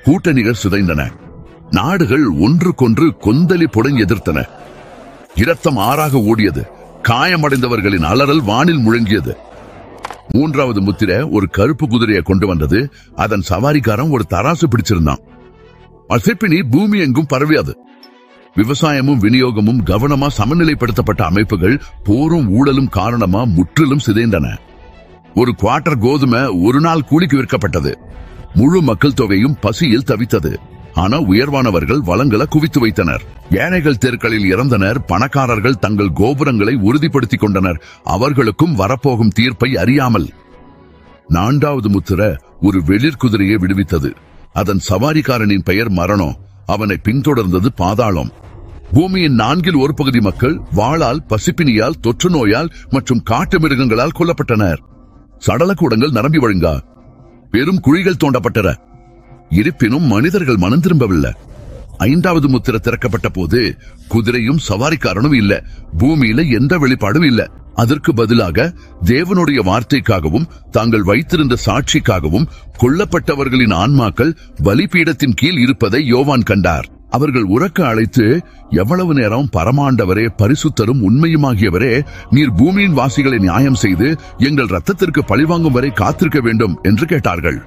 கூட்டணிகள் சிதைந்தன நாடுகள் ஒன்றுக்கொன்று கொந்தளிப்புடன் எதிர்த்தன இரத்தம் ஆறாக ஓடியது காயமடைந்தவர்களின் அலறல் வானில் முழங்கியது மூன்றாவது முத்திர ஒரு கருப்பு குதிரையை கொண்டு வந்தது அதன் சவாரிக்காரன் ஒரு தராசு பிடிச்சிருந்தான் அசைப்பினி பூமி எங்கும் பரவியது விவசாயமும் விநியோகமும் கவனமா சமநிலைப்படுத்தப்பட்ட அமைப்புகள் போரும் ஊழலும் காரணமா முற்றிலும் சிதைந்தன ஒரு குவார்டர் கோதுமை ஒரு நாள் கூலிக்கு விற்கப்பட்டது முழு மக்கள் தொகையும் பசியில் தவித்தது ஆனா உயர்வானவர்கள் வளங்களை குவித்து வைத்தனர் ஏழைகள் தெருக்களில் இறந்தனர் பணக்காரர்கள் தங்கள் கோபுரங்களை உறுதிப்படுத்திக் கொண்டனர் அவர்களுக்கும் வரப்போகும் தீர்ப்பை அறியாமல் நான்காவது முத்திர ஒரு வெளிர் குதிரையை விடுவித்தது அதன் சவாரிக்காரனின் பெயர் மரணம் அவனை பின்தொடர்ந்தது பாதாளம் பூமியின் நான்கில் ஒரு பகுதி மக்கள் வாளால் பசிப்பினியால் தொற்று நோயால் மற்றும் காட்டு மிருகங்களால் கொல்லப்பட்டனர் சடலக்கூடங்கள் நிரம்பி வழுங்கா பெரும் குழிகள் தோண்டப்பட்டன இருப்பினும் மனிதர்கள் மனம் திரும்பவில்லை ஐந்தாவது முத்திர திறக்கப்பட்ட போது குதிரையும் சவாரிக்காரனும் இல்ல பூமியில எந்த வெளிப்பாடும் இல்ல அதற்கு பதிலாக தேவனுடைய வார்த்தைக்காகவும் தாங்கள் வைத்திருந்த சாட்சிக்காகவும் கொல்லப்பட்டவர்களின் ஆன்மாக்கள் பலிபீடத்தின் கீழ் இருப்பதை யோவான் கண்டார் அவர்கள் உறக்க அழைத்து எவ்வளவு நேரம் பரமாண்டவரே பரிசுத்தரும் உண்மையுமாகியவரே நீர் பூமியின் வாசிகளை நியாயம் செய்து எங்கள் ரத்தத்திற்கு பழிவாங்கும் வரை காத்திருக்க வேண்டும் என்று கேட்டார்கள்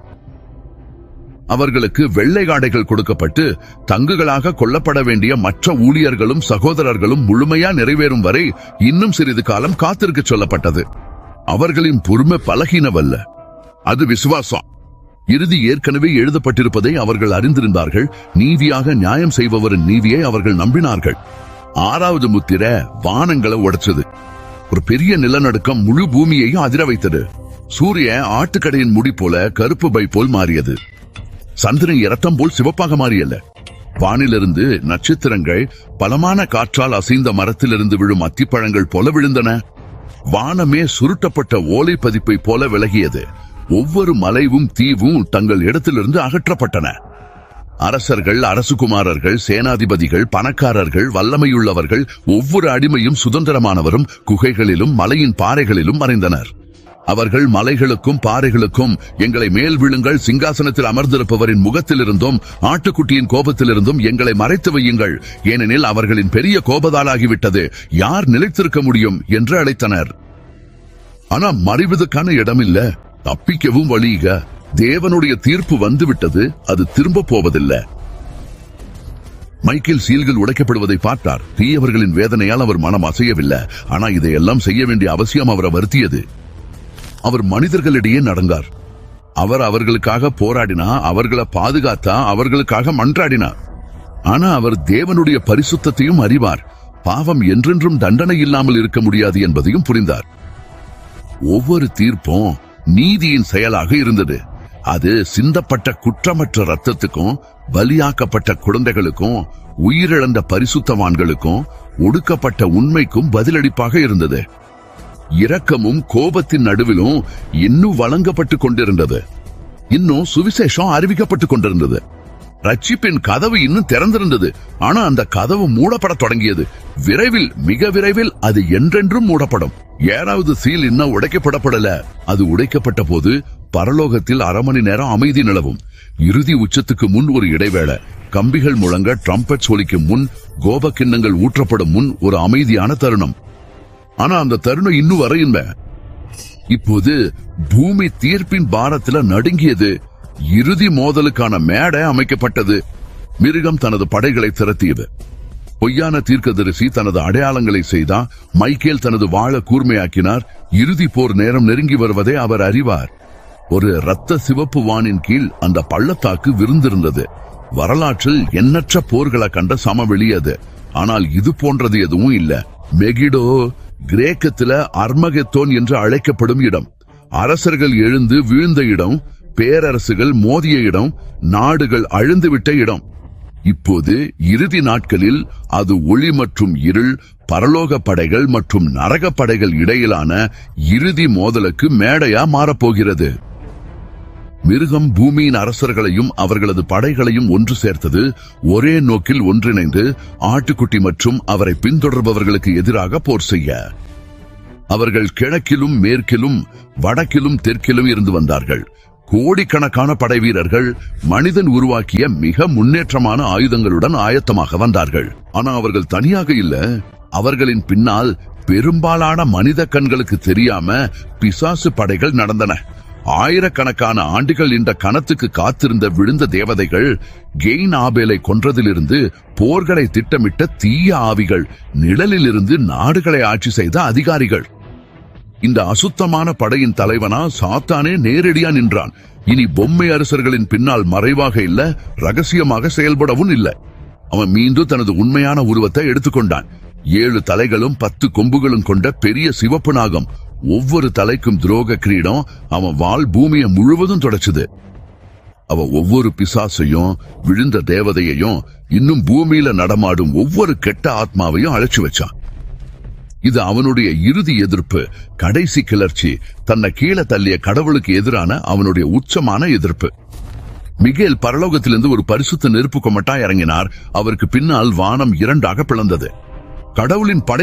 அவர்களுக்கு வெள்ளை காடைகள் கொடுக்கப்பட்டு தங்குகளாக கொல்லப்பட வேண்டிய மற்ற ஊழியர்களும் சகோதரர்களும் முழுமையா நிறைவேறும் வரை இன்னும் சிறிது காலம் காத்திருக்க சொல்லப்பட்டது அவர்களின் பொறுமை பலகீனவல்ல அது விசுவாசம் இறுதி ஏற்கனவே எழுதப்பட்டிருப்பதை அவர்கள் அறிந்திருந்தார்கள் நீதியாக நியாயம் செய்பவரின் நீதியை அவர்கள் நம்பினார்கள் ஆறாவது முத்திர வானங்களை உடைச்சது ஒரு பெரிய நிலநடுக்கம் முழு பூமியையும் அதிர வைத்தது சூரியன் ஆட்டுக்கடையின் முடி போல கருப்பு பை போல் மாறியது சந்திரன் இரத்தம் போல் சிவப்பாக மாறியல்ல வானிலிருந்து நட்சத்திரங்கள் பலமான காற்றால் அசைந்த மரத்திலிருந்து விழும் அத்திப்பழங்கள் போல விழுந்தன வானமே சுருட்டப்பட்ட ஓலை பதிப்பை போல விலகியது ஒவ்வொரு மலைவும் தீவும் தங்கள் இடத்திலிருந்து அகற்றப்பட்டன அரசர்கள் அரசுகுமாரர்கள் சேனாதிபதிகள் பணக்காரர்கள் வல்லமையுள்ளவர்கள் ஒவ்வொரு அடிமையும் சுதந்திரமானவரும் குகைகளிலும் மலையின் பாறைகளிலும் மறைந்தனர் அவர்கள் மலைகளுக்கும் பாறைகளுக்கும் எங்களை மேல் விழுங்கள் சிங்காசனத்தில் அமர்ந்திருப்பவரின் முகத்திலிருந்தும் ஆட்டுக்குட்டியின் கோபத்திலிருந்தும் எங்களை மறைத்து வையுங்கள் ஏனெனில் அவர்களின் பெரிய கோபதாலாகிவிட்டது யார் நிலைத்திருக்க முடியும் என்று அழைத்தனர் ஆனா மறைவதற்கான இடம் இல்ல தப்பிக்கவும் வழிக தேவனுடைய தீர்ப்பு வந்துவிட்டது அது திரும்ப போவதில்லை மைக்கேல் சீல்கள் உடைக்கப்படுவதை பார்த்தார் தீயவர்களின் வேதனையால் அவர் மனம் அசையவில்லை ஆனா இதையெல்லாம் செய்ய வேண்டிய அவசியம் அவரை வருத்தியது அவர் மனிதர்களிடையே நடந்தார் அவர் அவர்களுக்காக போராடினா அவர்களை பாதுகாத்தா அவர்களுக்காக மன்றாடினார் ஆனா அவர் தேவனுடைய பரிசுத்தத்தையும் அறிவார் பாவம் என்றென்றும் தண்டனை இல்லாமல் இருக்க முடியாது என்பதையும் புரிந்தார் ஒவ்வொரு தீர்ப்பும் நீதியின் செயலாக இருந்தது அது சிந்தப்பட்ட குற்றமற்ற ரத்தத்துக்கும் பலியாக்கப்பட்ட குழந்தைகளுக்கும் உயிரிழந்த பரிசுத்தவான்களுக்கும் ஒடுக்கப்பட்ட உண்மைக்கும் பதிலளிப்பாக இருந்தது இரக்கமும் கோபத்தின் நடுவிலும் இன்னும் வழங்கப்பட்டுக் கொண்டிருந்தது இன்னும் சுவிசேஷம் அறிவிக்கப்பட்டுக் கொண்டிருந்தது ரட்சிப்பின் கதவு இன்னும் திறந்திருந்தது ஆனா அந்த கதவு மூடப்படத் தொடங்கியது விரைவில் மிக விரைவில் அது என்றென்றும் மூடப்படும் ஏழாவது சீல் இன்னும் உடைக்கப்படப்படல அது உடைக்கப்பட்ட போது பரலோகத்தில் அரை மணி நேரம் அமைதி நிலவும் இறுதி உச்சத்துக்கு முன் ஒரு இடைவேளை கம்பிகள் முழங்க ட்ரம்பட் ஒலிக்கும் முன் கோப கிண்ணங்கள் ஊற்றப்படும் முன் ஒரு அமைதியான தருணம் ஆனா அந்த தருணம் இன்னும் வரையின்மை இப்போது பூமி தீர்ப்பின் பாரத்துல நடுங்கியது இறுதி மோதலுக்கான மேடை அமைக்கப்பட்டது மிருகம் தனது படைகளை திரட்டியது பொய்யான தீர்க்கதரிசி தனது அடையாளங்களை செய்தா மைக்கேல் தனது வாழ கூர்மையாக்கினார் இறுதி போர் நேரம் நெருங்கி வருவதை அவர் அறிவார் ஒரு இரத்த சிவப்பு வானின் கீழ் அந்த பள்ளத்தாக்கு விருந்திருந்தது வரலாற்றில் எண்ணற்ற போர்களை கண்ட சமவெளி அது ஆனால் இது போன்றது எதுவும் இல்ல மெகிடோ கிரேக்கத்துல அர்மகெத்தோன் என்று அழைக்கப்படும் இடம் அரசர்கள் எழுந்து வீழ்ந்த இடம் பேரரசுகள் மோதிய இடம் நாடுகள் அழிந்துவிட்ட இடம் இப்போது இறுதி நாட்களில் அது ஒளி மற்றும் இருள் பரலோக படைகள் மற்றும் நரக படைகள் இடையிலான இறுதி மோதலுக்கு மேடையா மாறப்போகிறது மிருகம் பூமியின் அரசர்களையும் அவர்களது படைகளையும் ஒன்று சேர்த்தது ஒரே நோக்கில் ஒன்றிணைந்து ஆட்டுக்குட்டி மற்றும் அவரை பின்தொடர்பவர்களுக்கு எதிராக போர் செய்ய அவர்கள் கிழக்கிலும் மேற்கிலும் வடக்கிலும் தெற்கிலும் இருந்து வந்தார்கள் கோடிக்கணக்கான படை வீரர்கள் மனிதன் உருவாக்கிய மிக முன்னேற்றமான ஆயுதங்களுடன் ஆயத்தமாக வந்தார்கள் ஆனா அவர்கள் தனியாக இல்ல அவர்களின் பின்னால் பெரும்பாலான மனித கண்களுக்கு தெரியாம பிசாசு படைகள் நடந்தன ஆயிரக்கணக்கான ஆண்டுகள் இந்த கணத்துக்கு காத்திருந்த விழுந்த தேவதைகள் கெயின் ஆபேலை கொன்றதிலிருந்து போர்களை திட்டமிட்ட தீய ஆவிகள் நிழலிலிருந்து நாடுகளை ஆட்சி செய்த அதிகாரிகள் இந்த அசுத்தமான படையின் தலைவனா சாத்தானே நேரடியா நின்றான் இனி பொம்மை அரசர்களின் பின்னால் மறைவாக இல்ல ரகசியமாக செயல்படவும் இல்ல அவன் மீண்டும் தனது உண்மையான உருவத்தை எடுத்துக்கொண்டான் ஏழு தலைகளும் பத்து கொம்புகளும் கொண்ட பெரிய சிவப்பு நாகம் ஒவ்வொரு தலைக்கும் துரோக கிரீடம் அவன் வாள் பூமியை முழுவதும் தொடச்சுது அவ ஒவ்வொரு பிசாசையும் விழுந்த தேவதையையும் இன்னும் பூமியில நடமாடும் ஒவ்வொரு கெட்ட ஆத்மாவையும் அழைச்சு வச்சான் இது அவனுடைய இறுதி எதிர்ப்பு கடைசி கிளர்ச்சி தன்னை கீழே தள்ளிய கடவுளுக்கு எதிரான அவனுடைய உச்சமான எதிர்ப்பு மிகேல் பரலோகத்திலிருந்து ஒரு பரிசுத்த நெருப்பு கொமட்டா இறங்கினார் அவருக்கு பின்னால் வானம் இரண்டாக பிளந்தது கடவுளின் படை